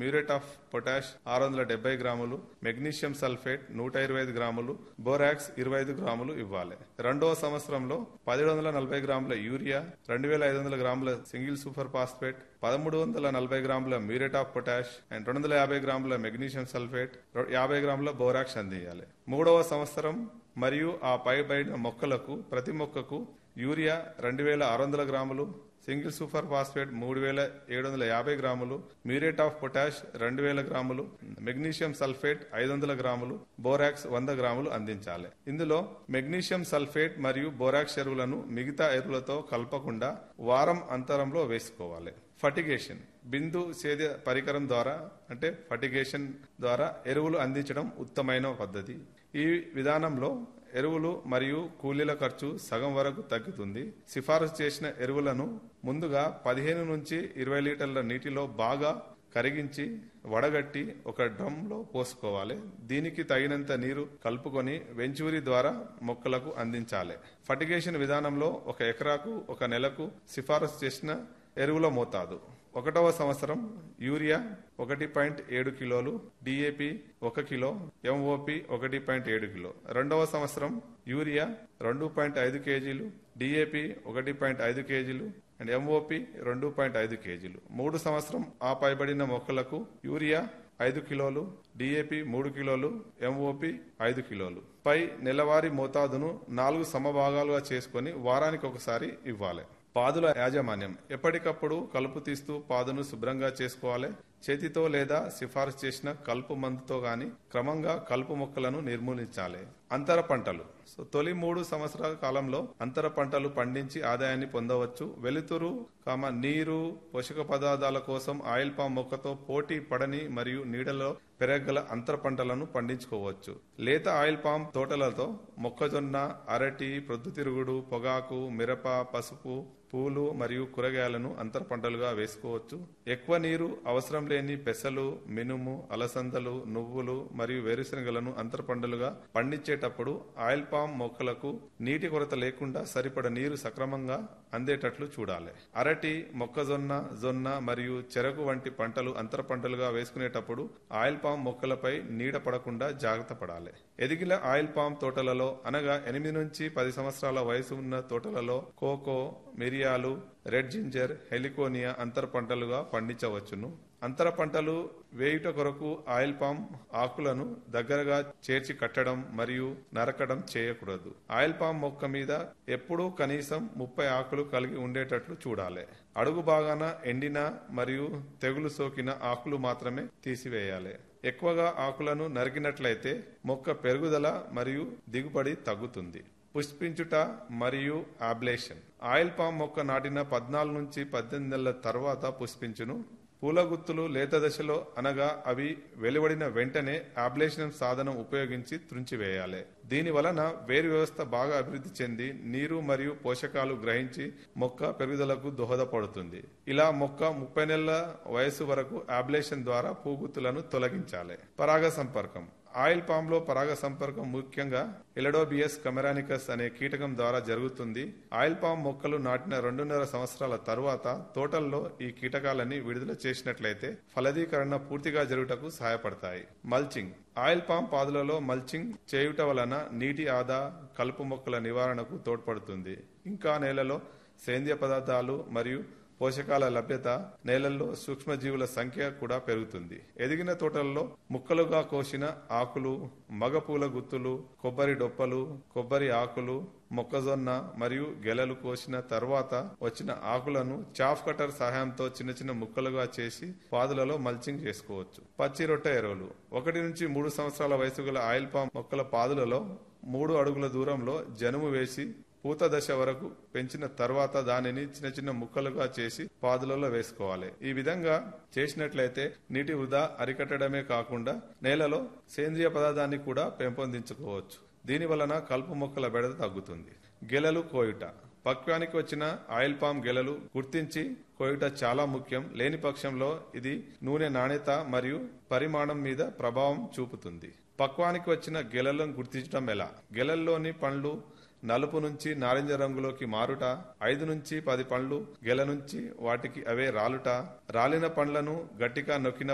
muriate of potash ఆరు వందల డెబ్బై గ్రాములు మెగ్నీషియం సల్ఫేట్ నూట ఇరవై ఐదు గ్రాములు బోరాక్స్ ఇరవై ఐదు గ్రాములు ఇవ్వాలి రెండవ సంవత్సరంలో పదిహేడు వందల నలభై గ్రాముల యూరియా రెండు వేల ఐదు వందల గ్రాముల సింగిల్ సూపర్ ఫాస్ఫేట్ పదమూడు వందల నలభై గ్రాముల మ్యూరేట్ ఆఫ్ పొటాష్ అండ్ రెండు వందల యాభై గ్రాముల మెగ్నీషియం సల్ఫేట్ రొ- యాభై గ్రాముల బోరాక్స్ అందించాలి మూడవ సంవత్సరం మరియు ఆ పైబడిన మొక్కలకు ప్రతి మొక్కకు యూరియా రెండు వేల ఆరు వందల గ్రాములు సింగిల్ సూపర్ ఫాస్ఫేట్ మూడు వేల ఏడు వందల యాభై గ్రాములు మ్యూరేట్ ఆఫ్ పొటాష్ రెండు వేల గ్రాములు మెగ్నీషియం సల్ఫేట్ ఐదు వందల గ్రాములు బోరాక్స్ వంద గ్రాములు అందించాలి ఇందులో మెగ్నీషియం సల్ఫేట్ మరియు బోరాక్స్ ఎరువులను మిగతా ఎరువులతో కలపకుండా వారం అంతరంలో వేసుకోవాలి ఫటిగేషన్ బిందు సేద్య పరికరం ద్వారా అంటే ఫటిగేషన్ ద్వారా ఎరువులు అందించడం ఉత్తమైన పద్ధతి ఈ విధానంలో ఎరువులు మరియు కూలీల ఖర్చు సగం వరకు తగ్గుతుంది సిఫారసు చేసిన ఎరువులను ముందుగా పదిహేను నుంచి ఇరవై లీటర్ల నీటిలో బాగా కరిగించి వడగట్టి ఒక డ్రమ్లో పోసుకోవాలి దీనికి తగినంత నీరు కలుపుకొని వెంచూరి ద్వారా మొక్కలకు అందించాలి ఫటిగేషన్ విధానంలో ఒక ఎకరాకు ఒక నెలకు సిఫారసు చేసిన ఎరువుల మోతాదు ఒకటవ సంవత్సరం యూరియా ఒకటి పాయింట్ ఏడు కిలోలు డిఏపి ఒక కిలో ఎంఓపి ఒకటి పాయింట్ ఏడు కిలో రెండవ సంవత్సరం యూరియా రెండు పాయింట్ ఐదు కేజీలు డిఏపి ఒకటి పాయింట్ ఐదు కేజీలు అండ్ ఎంఓపి రెండు పాయింట్ ఐదు కేజీలు మూడు సంవత్సరం ఆ పైబడిన మొక్కలకు యూరియా ఐదు కిలోలు డిఏపి మూడు కిలోలు ఎంఓపి ఐదు కిలోలు పై నెలవారీ మోతాదును నాలుగు సమభాగాలుగా చేసుకొని వారానికి ఒకసారి ఇవ్వాలి పాదుల యాజమాన్యం ఎప్పటికప్పుడు కలుపు తీస్తూ పాదును శుభ్రంగా చేసుకోవాలి చేతితో లేదా సిఫారసు చేసిన కలుపు మందుతో గాని క్రమంగా కలుపు మొక్కలను నిర్మూలించాలి అంతర పంటలు సో తొలి మూడు సంవత్సరాల కాలంలో అంతర పంటలు పండించి ఆదాయాన్ని పొందవచ్చు వెలుతురు కామ నీరు పోషక పదార్థాల కోసం ఆయిల్ పామ్ మొక్కతో పోటీ పడని మరియు నీడలో పెరగగల అంతర పంటలను పండించుకోవచ్చు లేత ఆయిల్ పామ్ తోటలతో మొక్కజొన్న అరటి ప్రొద్దుతిరుగుడు పొగాకు మిరప పసుపు పూలు మరియు కూరగాయలను అంతర పంటలుగా వేసుకోవచ్చు ఎక్కువ నీరు అవసరం లేని పెసలు మినుము అలసందలు నువ్వులు మరియు వేరుశనగలను అంతర పంటలుగా పండించేటప్పుడు ఆయిల్ పామ్ మొక్కలకు నీటి కొరత లేకుండా సరిపడ నీరు సక్రమంగా అందేటట్లు చూడాలి అరటి మొక్కజొన్న జొన్న మరియు చెరకు వంటి పంటలు అంతర పంటలుగా వేసుకునేటప్పుడు ఆయిల్ పామ్ మొక్కలపై నీడ పడకుండా జాగ్రత్త పడాలి ఎదిగిన ఆయిల్ పామ్ తోటలలో అనగా ఎనిమిది నుంచి పది సంవత్సరాల వయసు ఉన్న తోటలలో కోకో మిరియాలు రెడ్ జింజర్ హెలికోనియా అంతర పంటలుగా పండించవచ్చును అంతర పంటలు వేయుట కొరకు ఆయిల్ పామ్ ఆకులను దగ్గరగా చేర్చి కట్టడం మరియు నరకడం చేయకూడదు ఆయిల్ పామ్ మొక్క మీద ఎప్పుడూ కనీసం ముప్పై ఆకులు కలిగి ఉండేటట్లు చూడాలి అడుగు భాగాన ఎండిన మరియు తెగులు సోకిన ఆకులు మాత్రమే తీసివేయాలి ఎక్కువగా ఆకులను నరికినట్లయితే మొక్క పెరుగుదల మరియు దిగుబడి తగ్గుతుంది పుష్పించుట మరియు ఆబ్లేషన్ ఆయిల్ పామ్ మొక్క నాటిన పద్నాలుగు నుంచి పద్దెనిమిది నెలల తర్వాత పుష్పించును పూల గుత్తులు లేత దశలో అనగా అవి వెలువడిన వెంటనే ఆబ్లేషన్ సాధనం ఉపయోగించి త్రుంచివేయాలి దీని వలన వేరు వ్యవస్థ బాగా అభివృద్ధి చెంది నీరు మరియు పోషకాలు గ్రహించి మొక్క పెరుగుదలకు దోహదపడుతుంది ఇలా మొక్క ముప్పై నెలల వయసు వరకు ఆబ్లేషన్ ద్వారా పూగుత్తులను తొలగించాలి పరాగ సంపర్కం ఆయిల్ పామ్ లో పరాగ సంపర్కం ముఖ్యంగా ఎలడోబియస్ కమెరానికస్ అనే కీటకం ద్వారా జరుగుతుంది ఆయిల్ పామ్ మొక్కలు నాటిన రెండున్నర సంవత్సరాల తరువాత తోటల్లో ఈ కీటకాలని విడుదల చేసినట్లయితే ఫలదీకరణ పూర్తిగా జరుగుటకు సహాయపడతాయి మల్చింగ్ ఆయిల్ పామ్ పాదులలో మల్చింగ్ చేయుట వలన నీటి ఆదా కలుపు మొక్కల నివారణకు తోడ్పడుతుంది ఇంకా నేలలో సేంద్రియ పదార్థాలు మరియు పోషకాల లభ్యత నేలల్లో సూక్ష్మజీవుల సంఖ్య కూడా పెరుగుతుంది ఎదిగిన తోటలలో ముక్కలుగా కోసిన ఆకులు మగపూల గుత్తులు కొబ్బరి డొప్పలు కొబ్బరి ఆకులు మొక్కజొన్న మరియు గెలలు కోసిన తర్వాత వచ్చిన ఆకులను చాఫ్ కటర్ సహాయంతో చిన్న చిన్న ముక్కలుగా చేసి పాదులలో మల్చింగ్ చేసుకోవచ్చు పచ్చి రొట్టె ఎరువులు ఒకటి నుంచి మూడు సంవత్సరాల వయసు గల ఆయిల్ పామ్ మొక్కల పాదులలో మూడు అడుగుల దూరంలో జనుము వేసి పూత దశ వరకు పెంచిన తర్వాత దానిని చిన్న చిన్న ముక్కలుగా చేసి పాదులలో వేసుకోవాలి ఈ విధంగా చేసినట్లయితే నీటి వృధా అరికట్టడమే కాకుండా నేలలో సేంద్రియ పదార్థాన్ని కూడా పెంపొందించుకోవచ్చు దీని వలన కలుపు మొక్కల బెడద తగ్గుతుంది గెలలు కోయుట పక్వానికి వచ్చిన ఆయిల్ పామ్ గెలలు గుర్తించి కోయుట చాలా ముఖ్యం లేని పక్షంలో ఇది నూనె నాణ్యత మరియు పరిమాణం మీద ప్రభావం చూపుతుంది పక్వానికి వచ్చిన గెలలను గుర్తించడం ఎలా గెలల్లోని పండ్లు నలుపు నుంచి నారింజ రంగులోకి మారుట ఐదు నుంచి పది పండ్లు గెల నుంచి వాటికి అవే రాలుట రాలిన పండ్లను గట్టిగా నొక్కిన